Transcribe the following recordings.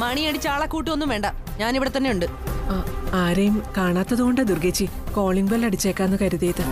മണിയടിച്ച് ആളെ കൂട്ടൊന്നും വേണ്ട ഞാൻ ഇവിടെ തന്നെ ഉണ്ട് ആ, ആരെയും കാണാത്തതുകൊണ്ടാ ദുർഗേച്ചി കോളിംഗ് ബെൽ അടിച്ചേക്കാന്ന് കരുതിയത്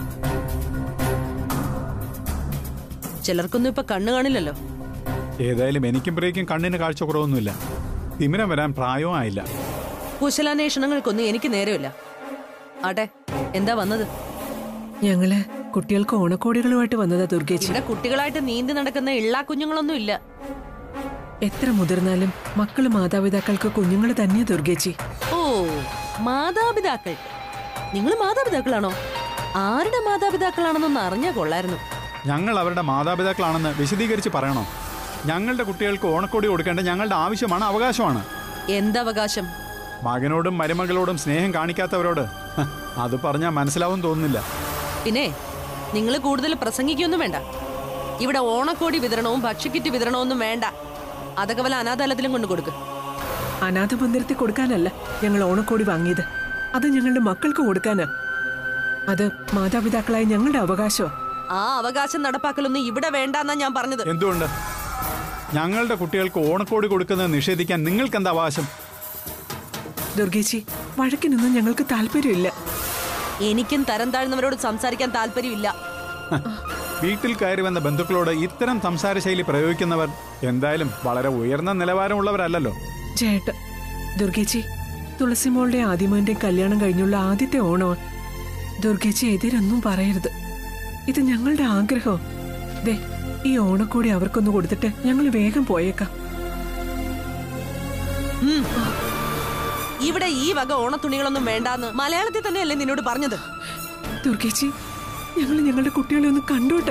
ചിലർക്കൊന്നും ഇപ്പൊ കണ്ണു കാണില്ലല്ലോ ഏതായാലും എനിക്കും പ്രിയയ്ക്കും കണ്ണിന് കാഴ്ച കുറവൊന്നുമില്ല തിമിരം വരാൻ പ്രായവും ആയില്ല കുശലാന്വേഷണങ്ങൾക്കൊന്നും എനിക്ക് നേരമില്ല ആട്ടെ എന്താ വന്നത് ഞങ്ങള് കുട്ടികൾക്ക് ഓണക്കോടികളുമായിട്ട് വന്നതാ ദുർഗേച്ചി ഇവിടെ കുട്ടികളായിട്ട് നീന്തി നടക്കുന്ന ഇള്ളാ കുഞ്ഞുങ്ങളൊന്നും ഇല്ല എത്ര മുതിർന്നാലും മക്കള് മാതാപിതാക്കൾക്ക് കുഞ്ഞുങ്ങൾ തന്നെയാ ദുർഗേച്ചി ഓ മാതാപിതാക്കൾ നിങ്ങൾ മാതാപിതാക്കളാണോ ആരുടെ മാതാപിതാക്കളാണെന്നൊന്ന് അറിഞ്ഞാ കൊള്ളായിരുന്നു ഞങ്ങൾ അവരുടെ മാതാപിതാക്കളാണെന്ന് വിശദീകരിച്ച് പറയണോ ഞങ്ങളുടെ കുട്ടികൾക്ക് ഓണക്കോടി കൊടുക്കേണ്ട ഞങ്ങളുടെ ആവശ്യമാണ് അവകാശമാണ് എന്തവകാശം മകനോടും മരുമകളോടും സ്നേഹം കാണിക്കാത്തവരോട് ഹ, അത് പറഞ്ഞാൽ മനസ്സിലാവും തോന്നുന്നില്ല പിന്നെ നിങ്ങൾ കൂടുതൽ പ്രസംഗിക്കൊന്നും വേണ്ട ഇവിടെ ഓണക്കോടി വിതരണവും ഭക്ഷ്യക്കിറ്റ് വിതരണമൊന്നും വേണ്ട അതൊക്കെ വല്ല അനാഥാലയത്തിലും കൊണ്ട് കൊടുക്ക് അനാഥ മന്ദിരത്തിൽ കൊടുക്കാനല്ല ഞങ്ങൾ ഓണക്കോടി വാങ്ങിയത് അത് ഞങ്ങളുടെ മക്കൾക്ക് കൊടുക്കാനാ അത് മാതാപിതാക്കളായ ഞങ്ങളുടെ അവകാശമാ ആ അവകാശം നടപ്പാക്കലൊന്നും ഇവിടെ വേണ്ടെന്നാ ഞാൻ പറഞ്ഞത് എന്തുകൊണ്ട് ഞങ്ങളുടെ കുട്ടികൾക്ക് ഓണക്കോടി കൊടുക്കുന്നത് നിഷേധിക്കാൻ നിങ്ങൾക്ക് എന്താ അവകാശം ദുർഗേച്ചി വഴക്കിനൊന്നും ഞങ്ങൾക്ക് താല്പര്യമില്ല എനിക്കും തരം താഴ്ന്നവരോട് സംസാരിക്കാൻ താല്പര്യമില്ല ഹ, വീട്ടിൽ കയറി വന്ന ബന്ധുക്കളോട് ഇത്തരം സംസാര ശൈലി പ്രയോഗിക്കുന്നവർ എന്തായാലും വളരെ ഉയർന്ന നിലവാരമുള്ളവരല്ലല്ലോ ചേട്ട ദുർഗേച്ചി തുളസിമോളുടെ ആദ്യമോന്റെ കല്യാണം കഴിഞ്ഞുള്ള ആദ്യത്തെ ഓണമാണ് ദുർഗേച്ചി എതിരൊന്നും പറയരുത് ഇത് ഞങ്ങളുടെ ആഗ്രഹം ദേ ഈ ഓണക്കോടി അവർക്കൊന്ന് കൊടുത്തിട്ട് ഞങ്ങൾ വേഗം പോയേക്കാം ഉം. ഇവിടെ ഈ വക ഓണത്തുണികളൊന്നും വേണ്ടാന്ന് മലയാളത്തിൽ തന്നെയല്ലേ നിന്നോട് പറഞ്ഞത് ദുർഗേച്ചി ഞങ്ങൾ ഞങ്ങളുടെ കുട്ടികളെ ഒന്ന് കണ്ടോട്ടെ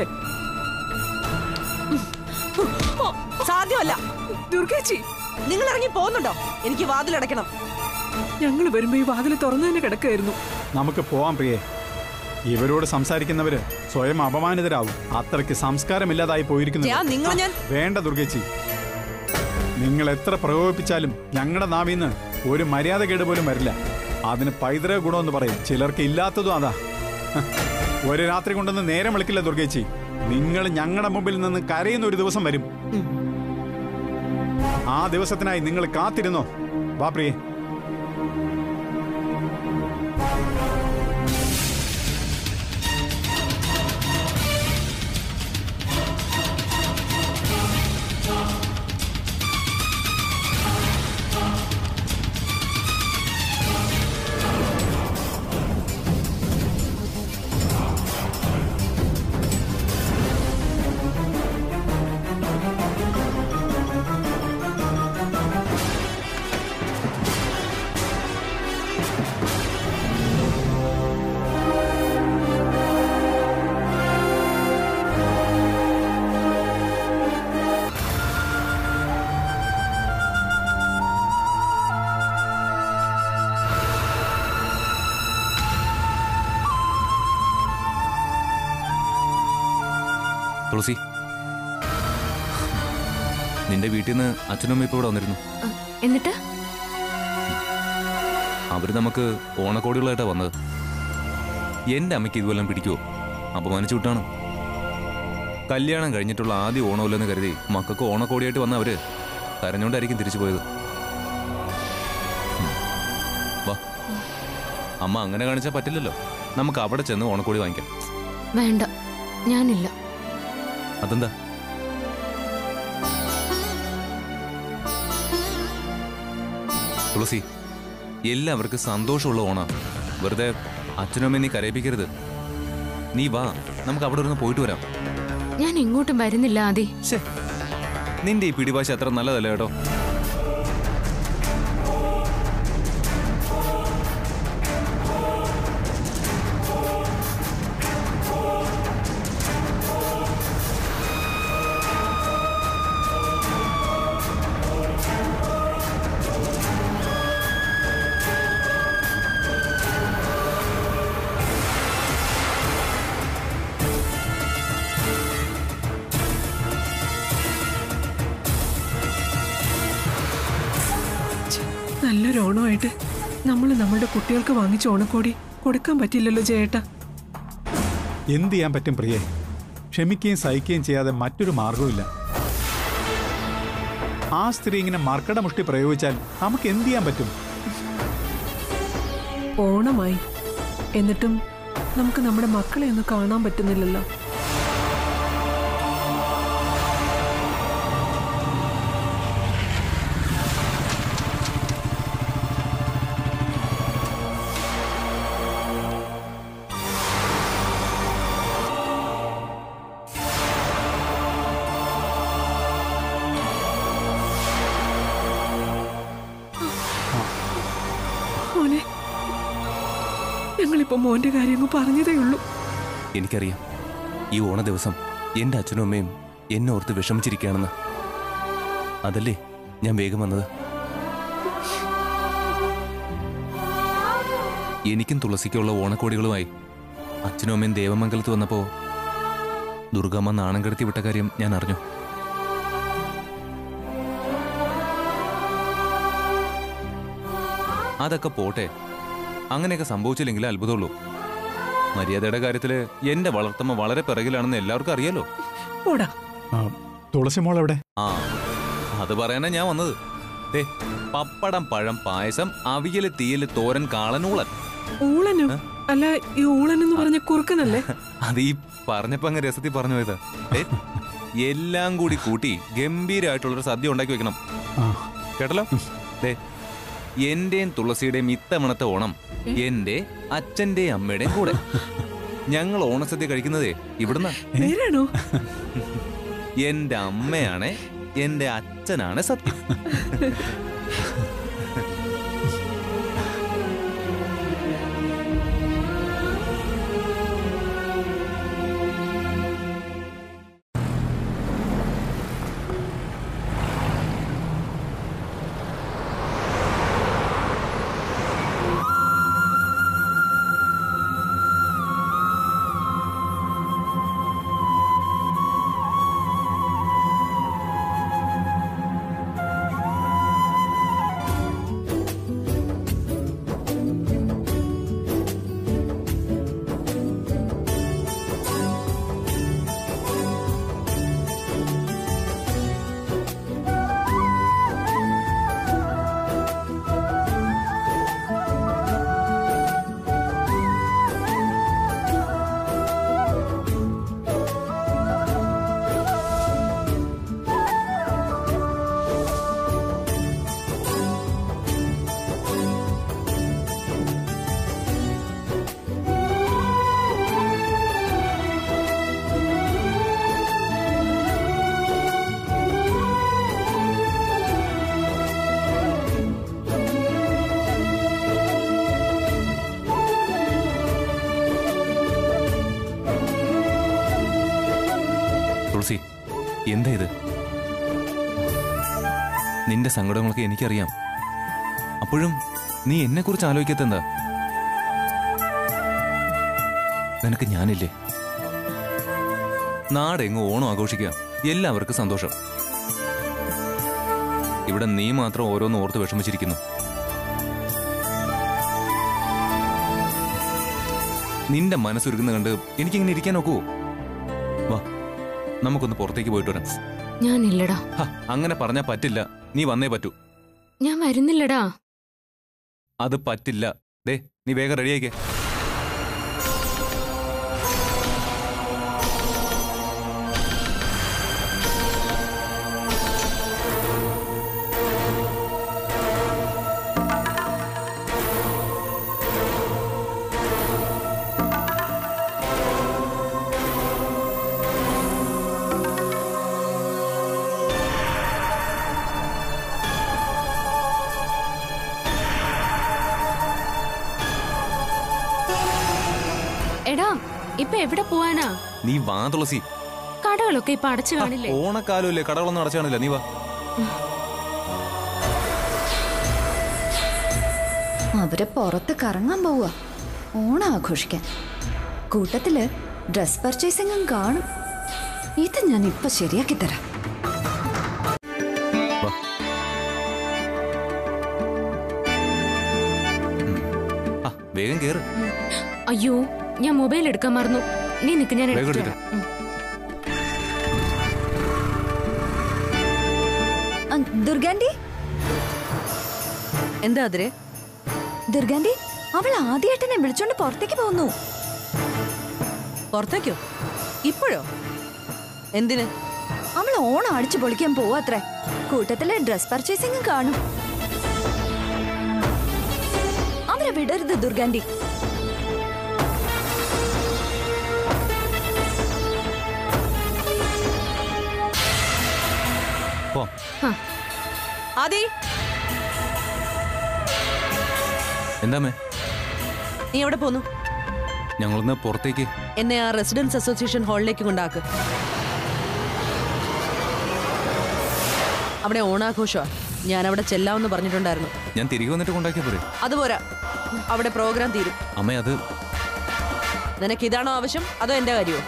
ഓ, സാധ്യമല്ല ദുർഗേച്ചി നിങ്ങൾ ഇറങ്ങി പോകുന്നുണ്ടോ എനിക്ക് വാതിലടയ്ക്കണം ഞങ്ങൾ വരുമ്പോ ഈ വാതിൽ തുറന്നു തന്നെ കിടക്കായിരുന്നു നമുക്ക് പോവാം പ്രിയേ ഇവരോട് സംസാരിക്കുന്നവര് സ്വയം അപമാനിതരാവും അത്രയ്ക്ക് സംസ്കാരമില്ലാതായി പോയിരിക്കുന്നു ഞാൻ നിങ്ങൾ ഞാൻ വേണ്ട ദുർഗേച്ചി നിങ്ങൾ എത്ര പ്രകോപിപ്പിച്ചാലും ഞങ്ങളുടെ നാവിന്ന് ഒരു മര്യാദകേട് പോലും വരില്ല അതിന് പൈതൃക ഗുണമെന്ന് പറയും ചിലർക്ക് ഇല്ലാത്തതും അതാ ഹ്. ഒരു രാത്രി കൊണ്ടൊന്നും നേരം വിളിക്കില്ല ദുർഗേച്ചി നിങ്ങൾ ഞങ്ങളുടെ മുമ്പിൽ നിന്ന് കരയുന്ന ഒരു ദിവസം വരും ആ ദിവസത്തിനായി നിങ്ങൾ കാത്തിരുന്നോ വാ പ്രിയേ തുളസി നിന്റെ വീട്ടിൽ നിന്ന് അച്ഛനും അമ്മയും ഇപ്പോൾ ഇവിടെ വന്നിരുന്നു എന്നിട്ട് അവര് നമുക്ക് ഓണക്കോടികളായിട്ടാ വന്നത് എന്റെ അമ്മയ്ക്ക് ഇതുവെല്ലാം പിടിക്കുവോ അപമാനിച്ചു വിട്ടാണ് കല്യാണം കഴിഞ്ഞിട്ടുള്ള ആദ്യ ഓണമില്ലെന്ന് കരുതി മക്കൾക്ക് ഓണക്കോടിയായിട്ട് വന്ന അവര് കരഞ്ഞോണ്ടായിരിക്കും തിരിച്ചു പോയത് ഉം. വാ അമ്മ അങ്ങനെ കാണിച്ചാൽ പറ്റില്ലല്ലോ നമുക്ക് അവിടെ ചെന്ന് ഓണക്കോടി വാങ്ങിക്കാം വേണ്ട ഞാനില്ല അതെന്താ തുളസി എല്ലാവർക്കും സന്തോഷമുള്ള ഓണ വെറുതെ അച്ഛനും അമ്മയും നീ കരയിപ്പിക്കരുത് നീ വാ നമുക്ക് അവിടെ ഒന്ന് പോയിട്ട് വരാം ഞാൻ ഇങ്ങോട്ടും വരുന്നില്ല ആദി ശ്ശേ, നിന്റെ ഈ പിടിഭാഷ അത്ര നല്ലതല്ല കേട്ടോ നല്ലൊരു ഓണമായിട്ട് നമ്മൾ നമ്മളുടെ കുട്ടികൾക്ക് വാങ്ങിച്ച ഓണക്കോടി കൊടുക്കാൻ പറ്റില്ലല്ലോ ചേട്ടാ എന്ത് ചെയ്യാൻ പറ്റും പ്രിയേ ക്ഷമിക്കുകയും സഹിക്കുകയും ചെയ്യാതെ മറ്റൊരു മാർഗവുമില്ല ആ സ്ത്രീ ഇങ്ങനെ മർക്കട മുഷ്ടി പ്രയോഗിച്ചാൽ നമുക്ക് എന്ത് ചെയ്യാൻ പറ്റും ഓണമായി എന്നിട്ടും നമുക്ക് നമ്മുടെ മക്കളെ ഒന്ന് കാണാൻ പറ്റുന്നില്ലല്ലോ മോനെ ഞങ്ങളിപ്പോ മോന്റെ കാര്യം അങ്ങ് പറഞ്ഞതേ ഉള്ളൂ എനിക്കറിയാം ഈ ഓണ ദിവസം എന്റെ അച്ഛനും അമ്മയും എന്നെ ഓർത്ത് വിഷമിച്ചിരിക്കുകയാണെന്ന് അതല്ലേ ഞാൻ വേഗം വന്നത് എനിക്കും തുളസിക്കുള്ള ഓണക്കോടികളുമായി അച്ഛനും അമ്മയും ദേവമംഗലത്ത് വന്നപ്പോ ദുർഗമ്മ നാണം കെടുത്തി വിട്ട കാര്യം ഞാൻ അറിഞ്ഞു അതൊക്കെ പോട്ടെ അങ്ങനെയൊക്കെ സംഭവിച്ചില്ലെങ്കിലേ അത്ഭുതമുള്ളൂ മര്യാദയുടെ കാര്യത്തില് എന്റെ വളർത്തമ്മ വളരെ പിറകിലാണെന്ന് എല്ലാവർക്കും അറിയാലോ ഓടാ ആ, തുളസി മോൾ എവിടെ ആ അത് പറയാനാ ഞാൻ വന്നത് ദേ പപ്പടം പഴം പായസം അവിയല് തീയല് തോരൻ കാളനൂളൻ ഊളനോ അല്ല ഈ ഊളൻ എന്ന് പറഞ്ഞ കുറുക്കനല്ലേ അത് ഈ പറഞ്ഞപ്പോ അങ്ങ് രസത്തിൽ പറഞ്ഞു പോയതാ ദേ, എല്ലാം കൂടി കൂട്ടി ഗംഭീരമായിട്ടുള്ളൊരു സദ്യ ഉണ്ടാക്കി വെക്കണം ആ, കേട്ടല്ലോ ദേ എന്റെയും തുളസിയുടെയും ഇത്തവണത്തെ ഓണം എന്റെ അച്ഛന്റെയും അമ്മയുടെയും കൂടെ ഞങ്ങൾ ഓണസദ്യ കഴിക്കുന്നതേ ഇവിടുന്ന് നേരാണോ എന്റെ അമ്മയാണ് എന്റെ അച്ഛനാണ് സത്യം തുളസി എന്താ ഇത് നിന്റെ സങ്കടങ്ങളൊക്കെ എനിക്കറിയാം അപ്പോഴും നീ എന്നെ കുറിച്ച് ആലോചിക്കാത്ത എന്താ നിനക്ക് ഞാനില്ലേ നാടെങ്ങും ഓണം ആഘോഷിക്കുക എല്ലാവർക്കും സന്തോഷം ഇവിടെ നീ മാത്രം ഓരോന്ന് ഓർത്ത് വിഷമിച്ചിരിക്കുന്നു നിന്റെ മനസ്സുരുക്കുന്ന കണ്ട് എനിക്കിങ്ങനെ ഇരിക്കാൻ നോക്കുവോ വാ നമുക്കൊന്ന് പുറത്തേക്ക് പോയിട്ട് വരാം ഞാനില്ലടാ ഹ, അങ്ങനെ പറഞ്ഞാ പറ്റില്ല നീ വന്നേ പറ്റൂ ഞാൻ വരുന്നില്ലടാ അത് പറ്റില്ല ദേ നീ വേഗം റെഡിയായിക്കേ എടാ ഇപ്പൊ എവിടെ പോവാനാ നീ വാ തുളസി കടകളൊക്കെ ഇപ്പൊ അടച്ചു കാണില്ലേ ഓണക്കാലമല്ലേ കടകളൊന്നും അടച്ചു കാണില്ല നീ വാ അവര് പുറത്ത് കറങ്ങാൻ പോവുക ഓണം ആഘോഷിക്കാൻ കൂട്ടത്തില് ഡ്രസ് പർച്ചേസിംഗും കാണും ഇത് ഞാൻ ഇപ്പൊ ശരിയാക്കി തരാം വാ ആ വേഗം കേറ് അയ്യോ ഞാൻ മൊബൈൽ എടുക്കാൻ മറന്നു നീ നിക്ക് ഞാൻ വേഗം എടുത്തിട്ട് എടുക്ക്. വരാം. ഉം. ദുർഗാന്റി എന്താ അതിരെ ദുർഗാന്റി അവൾ ആദ്യേട്ടനെ വിളിച്ചോണ്ട് പുറത്തേക്ക് പോകുന്നു പുറത്തേക്കോ ഇപ്പോഴോ എന്തിന് അവൾ ഓണം അടിച്ചു പൊളിക്കാൻ പോവാത്രേ കൂട്ടത്തില് ഡ്രസ് പർച്ചേസിംഗും കാണും അവരെ വിടരുത് ദുർഗാന്റി പോ ആദി എന്താമേ നീ എവിടെ പോന്നു ഞങ്ങളൊന്ന് പുറത്തേക്ക് എന്നെ ആ റെസിഡൻസ് അസോസിയേഷൻ ഹാളിലേക്ക് കൊണ്ടാക്ക് അവിടെ ഓണാഘോഷമാ ഞാൻ അവിടെ ചെല്ലാമെന്ന് പറഞ്ഞിട്ടുണ്ടായിരുന്നു ഞാൻ തിരികെ വന്നിട്ട് കൊണ്ടാക്കിയാ പോരെ അതുപോരാ അവിടെ പ്രോഗ്രാം തീരും അമ്മേ അത് നിനക്ക് ഇതാണോ ആവശ്യം അതോ എന്റെ കാര്യമോ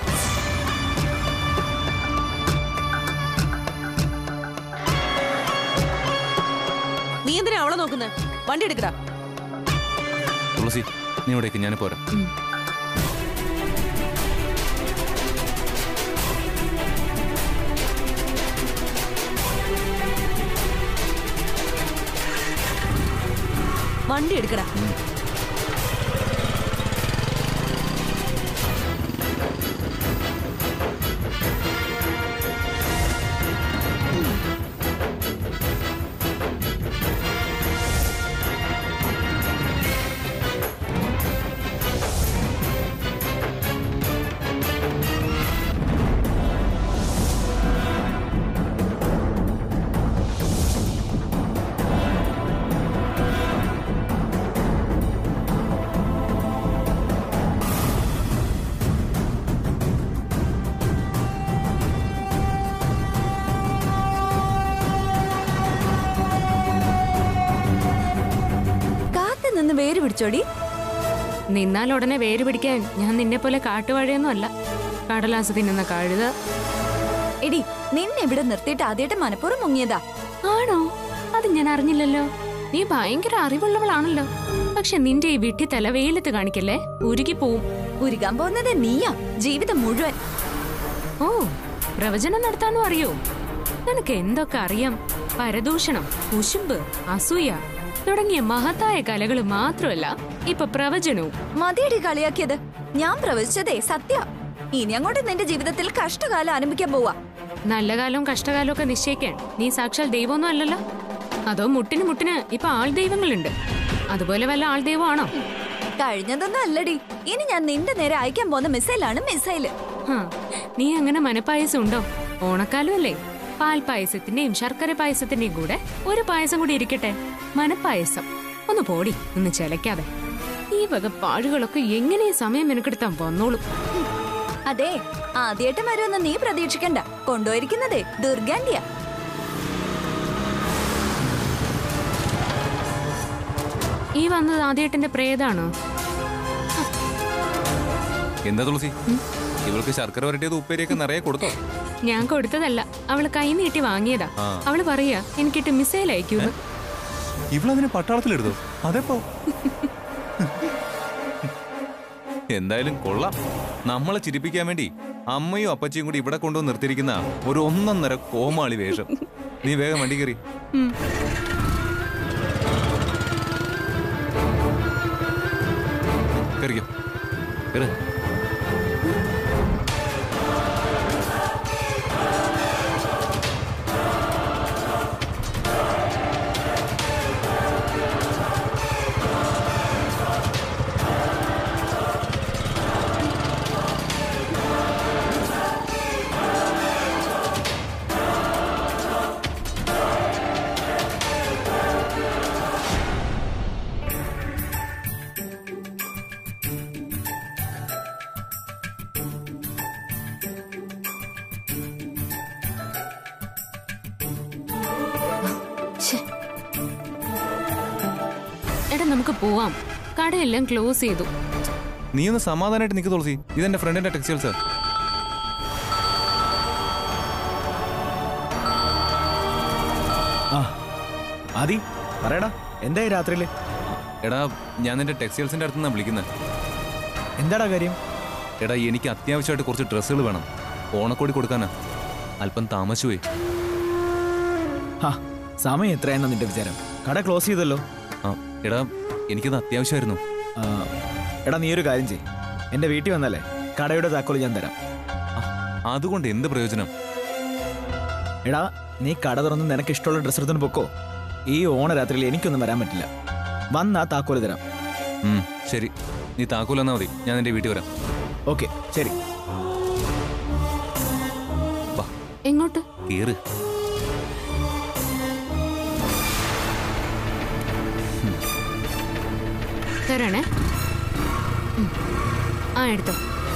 നീ എന്തിനാ അവളെ നോക്കുന്നത് വണ്ടി എടുക്കടാ തുളസി നീ ഇവിടേക്ക് ഞാൻ പോരാ വണ്ടി എടുക്കടാ കാത്തു നിന്ന് വേര് പിടിച്ചോടി നിന്നാൽ ഉടനെ വേര് പിടിക്കാൻ ഞാൻ നിന്നെ പോലെ കാട്ടുവാഴയൊന്നും അല്ല കടലാസ് തിന്നുന്ന കഴുത എടി നിന്നെ ഇവിടെ നിർത്തിയിട്ട് ആദ്യമായിട്ട് മനപ്പുറം മുങ്ങിയതാ ആണോ അത് ഞാൻ അറിഞ്ഞില്ലല്ലോ നീ ഭയങ്കര അറിവുള്ളവളാണല്ലോ പക്ഷെ നിന്റെ ഈ വിട്ടിത്തല വെയിലത്ത് കാണിക്കല്ലേ ഉരുകി പോവും ഉരുകാൻ പോകുന്നത് നീയാ ജീവിതം മുഴുവൻ ഓ പ്രവചനം നടത്താനും അറിയോ നിനക്ക് എന്തൊക്കെ അറിയാം പരദൂഷണം കുശുമ്പ് അസൂയ തുടങ്ങിയ മഹത്തായ കലകൾ മാത്രമല്ല ഇപ്പൊ പ്രവചനവും മതിയടി കളിയാക്കിയത് ഞാൻ പ്രവചിച്ചതേ സത്യ ഇനി അങ്ങോട്ട് നിന്റെ ജീവിതത്തിൽ കഷ്ടകാലം ആരംഭിക്കാൻ പോവാ നല്ല കാലവും കഷ്ടകാലവും ഒക്കെ നിശ്ചയിക്കാൻ നീ സാക്ഷാൽ ദൈവമൊന്നും അല്ലല്ലോ അതോ മുട്ടിന് മുട്ടിന് ഇപ്പൊ ആൾ ദൈവങ്ങളുണ്ട് അതുപോലെ വല്ല ആൾ ദൈവമാണോ കഴിഞ്ഞതൊന്നും അല്ലടി ഇനി ഞാൻ നിന്റെ നേരെ അയക്കാൻ പോകുന്ന മിസൈലാണ് മിസൈല് ഹാ, നീ അങ്ങനെ മനപ്പായസം ഉണ്ടോ ഓണക്കാലം അല്ലേ പാൽ പായസത്തിന്റെയും ശർക്കര പായസത്തിന്റെയും കൂടെ ഒരു പായസം കൂടി ഇരിക്കട്ടെ മനപ്പായസം ഒന്ന് പോടി ഒന്ന് ചെലക്കാതെ ഈ വക പാഴുകളൊക്കെ എങ്ങനെ ഈ സമയം മെനക്കെടുത്താൻ വന്നോളും അതെ ആദ്യമായിട്ട് വരുമെന്ന് നീ പ്രതീക്ഷിക്കണ്ട കൊണ്ടുപോയിരിക്കുന്നതേ ദുർഗാന്റിയാ ഈ വന്നത് ആദ്യേട്ടന്റെ പ്രേതാണോ എന്താ തുളസി ഇവൾക്ക് ശർക്കര വരട്ടിയത് ഉപ്പേരിയൊക്കെ നിറയെ കൊടുത്തോ ഞാൻ കൊടുത്തതല്ല അവള് കൈ നീട്ടി വാങ്ങിയതാ ആ. അവള് പറയാ എനിക്കിട്ട് മിസൈൽ അയക്കൂന്ന് ഇവളതിനെ പട്ടാളത്തിലെടുത്തോ അതെപ്പോ എന്തായാലും കൊള്ളാം നമ്മളെ ചിരിപ്പിക്കാൻ വേണ്ടി അമ്മയും അപ്പച്ചിയും കൂടി ഇവിടെ കൊണ്ടുവന്ന് നിർത്തിയിരിക്കുന്ന ഒരു ഒന്നൊന്നര കോമാളി വേഷം നീ വേഗം വണ്ടി കയറി ഉം. കയറിക്കോ കയറി എടാ നമുക്ക് പോവാം കടയെല്ലാം ക്ലോസ് ചെയ്തു നീ ഒന്ന് സമാധാനമായിട്ട് നിൽക്ക് തുളസി ഇതെന്റെ ഫ്രണ്ടിന്റെ ടെക്സ്റ്റൈൽസ് ആ ആദി പറയടാ എന്തായി രാത്രിയില് എടാ ഞാൻ നിന്റെ ടെക്സ്റ്റൈൽസിന്റെ അടുത്ത് നിന്നാണ് വിളിക്കുന്നത് എന്താടാ കാര്യം എടാ എനിക്ക് അത്യാവശ്യമായിട്ട് കുറച്ച് ഡ്രസ്സുകൾ വേണം ഓണക്കോടി കൊടുക്കാനാ അല്പം താമസിച്ചുപോയി ഹാ സമയം എത്രയെന്നാ നിന്റെ വിചാരം കട ക്ലോസ് ചെയ്തല്ലോ ആ എടാ എനിക്കത് അത്യാവശ്യമായിരുന്നു ആ, എടാ നീ ഒരു കാര്യം ചെയ് എന്റെ വീട്ടിൽ വന്നാലേ കടയുടെ താക്കോല് ഞാൻ തരാം ആ, അതുകൊണ്ട് എന്ത് പ്രയോജനം എടാ നീ കട തുറന്ന് നിനക്ക് ഇഷ്ടമുള്ള ഡ്രസ്സ് എടുത്തോണ്ട് പൊക്കോ ഈ ഓണരാത്രിയിൽ എനിക്കൊന്നും വരാൻ പറ്റില്ല വന്നാ താക്കോല് തരാം ഉം, ശരി നീ താക്കോൽ എന്നാ മതി ഞാൻ നിന്റെ വീട്ടിൽ വരാം ഓക്കെ ശരി വാ എങ്ങോട്ട് കേറ് തരണേ ഉം. ആ എടുത്തോ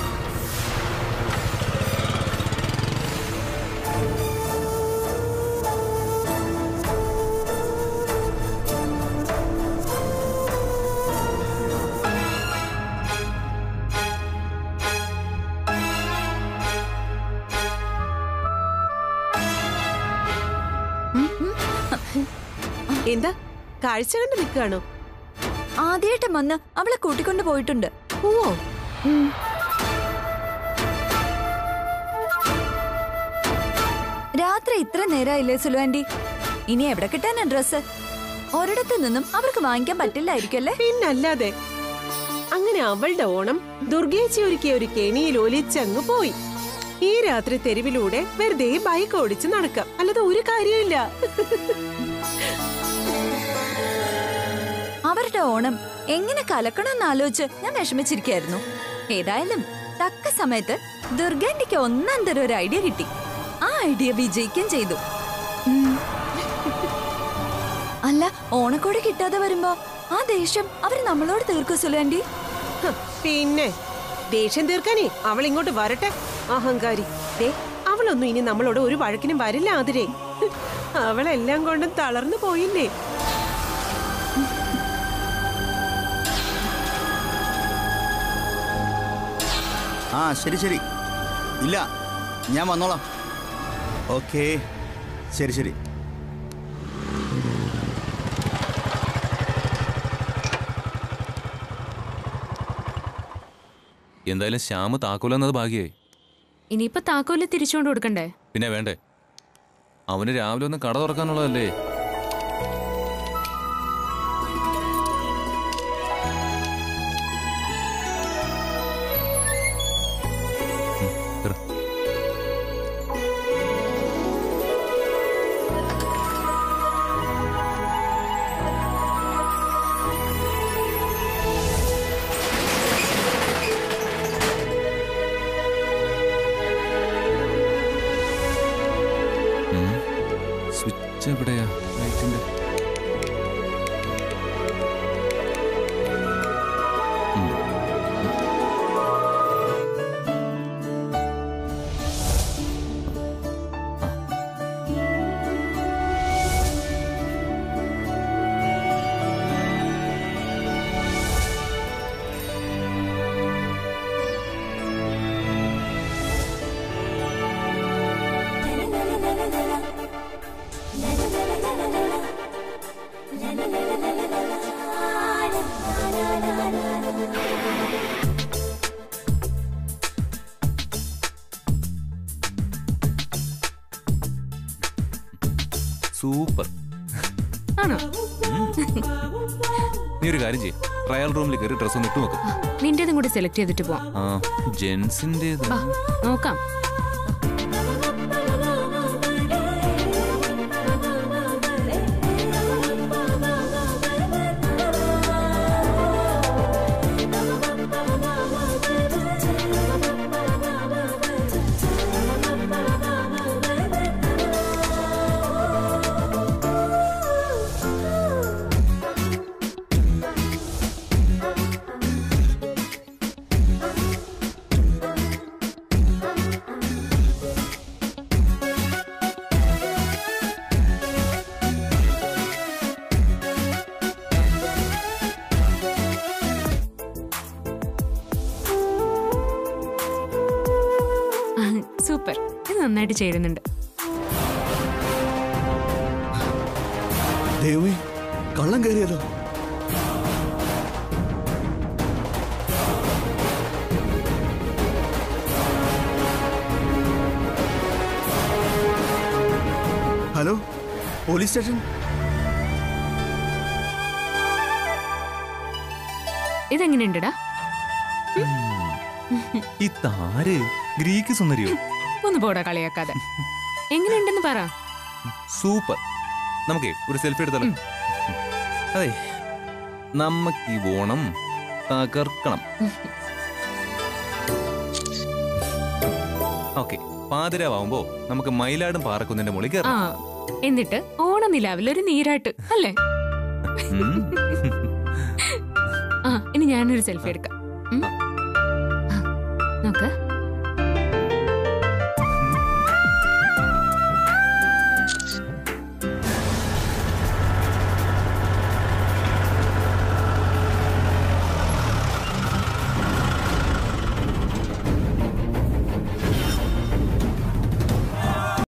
എന്താ കാഴ്ച കണ്ട് നിൽക്കുകയാണോ ആദ്യമായിട്ട് വന്ന് അവളെ കൂട്ടിക്കൊണ്ട് പോയിട്ടുണ്ട് ഓ രാത്രി ഇത്ര നേരമായില്ലേ സുലു ആന്റി ഇനി എവിടെ കിട്ടാനാ ഡ്രസ്സ് ഒരിടത്തു നിന്നും അവർക്ക് വാങ്ങിക്കാൻ പറ്റില്ലായിരിക്കും അല്ലേ പിന്നല്ലാതെ അങ്ങനെ അവളുടെ ഓണം ദുർഗേച്ചി ഒരുക്കിയ ഒരു കെണിയിൽ ഒലിച്ചങ്ങ് പോയി ഈ രാത്രി തെരുവിലൂടെ വെറുതെ ബൈക്ക് ഓടിച്ച് നടക്കാം അല്ലാതെ ഒരു കാര്യമില്ല അവരുടെ ഓണം എങ്ങനെ കലക്കണമെന്ന് ആലോചിച്ച് ഞാൻ വിഷമിച്ചിരിക്കായിരുന്നു ഏതായാലും തക്ക സമയത്ത് ദുർഗാന്റിക്ക് ഒന്നാം തരം ഒരു ഐഡിയ കിട്ടി ആ ഐഡിയ വിജയിക്കുകയും ചെയ്തു ഉം. അല്ല ഓണക്കോടി കിട്ടാതെ വരുമ്പോ ആ ദേഷ്യം അവർ നമ്മളോട് തീർക്കൂ സുലാൻഡി ഹ, പിന്നെ ദേഷ്യം തീർക്കാനേ അവൾ ഇങ്ങോട്ട് വരട്ടെ അഹങ്കാരി ദേ അവളൊന്നും ഇനി നമ്മളോട് ഒരു വഴക്കിനും വരില്ല ആതിരേ അവളെല്ലാം കൊണ്ടും തളർന്നു പോയില്ലേ ആ ശരി ശരി ഇല്ല ഞാൻ വന്നോളാം ഓക്കേ ശരി ശരി എന്തായാലും ശ്യാമ് താക്കോൽ എന്നത് ഭാഗ്യമായി ഇനിയിപ്പോ താക്കോല് തിരിച്ചുകൊണ്ട് കൊടുക്കണ്ടേ പിന്നെ വേണ്ടേ അവന് രാവിലെ ഒന്ന് കട തുറക്കാനുള്ളതല്ലേ ഉം, കേറ്. ഉം. സ്വിച്ച് എവിടെയാ ലൈറ്റിന്റെ ഉം. സൂപ്പർ ആണോ നീ ഒരു കാര്യം ചെയ്യും ട്രയൽ റൂമിൽ കയറി ഡ്രസ് ഒന്ന് ഇട്ട് നോക്കും നിന്റേതും കൂടി സെലക്ട് ചെയ്തിട്ട് പോവാം ആ ജെൻസിൻ്റെത് വാ നോക്കാം ആ, സൂപ്പർ ഇത് നന്നായിട്ട് ചേരുന്നുണ്ട് ദൈവമേ കള്ളം കയറിയല്ലോ ഹലോ പോലീസ് സ്റ്റേഷൻ ഇതെങ്ങനെയുണ്ടടാ ഈ താര് ഗ്രീക്ക് സുന്ദരിയോ ഒന്ന് പോടാ കളിയാക്കാതെ എങ്ങനെയുണ്ടെന്ന് പറ സൂപ്പർ നമുക്കേ ഒരു സെൽഫി എടുത്താലോ അതെ നമുക്ക് ഈ ഓണം തകർക്കണം ഓക്കെ പാതിരാവുമ്പോ നമുക്ക് മയിലാടും പാറക്കുന്നിന്റെ മുകളിൽ ആ കയറാം എന്നിട്ട് ഓണനിലാവിൽ ഒരു നീരാട്ട് അല്ലേ ഉം. ആ ഇനി ഞാനൊരു സെൽഫി എടുക്കാം ഉം.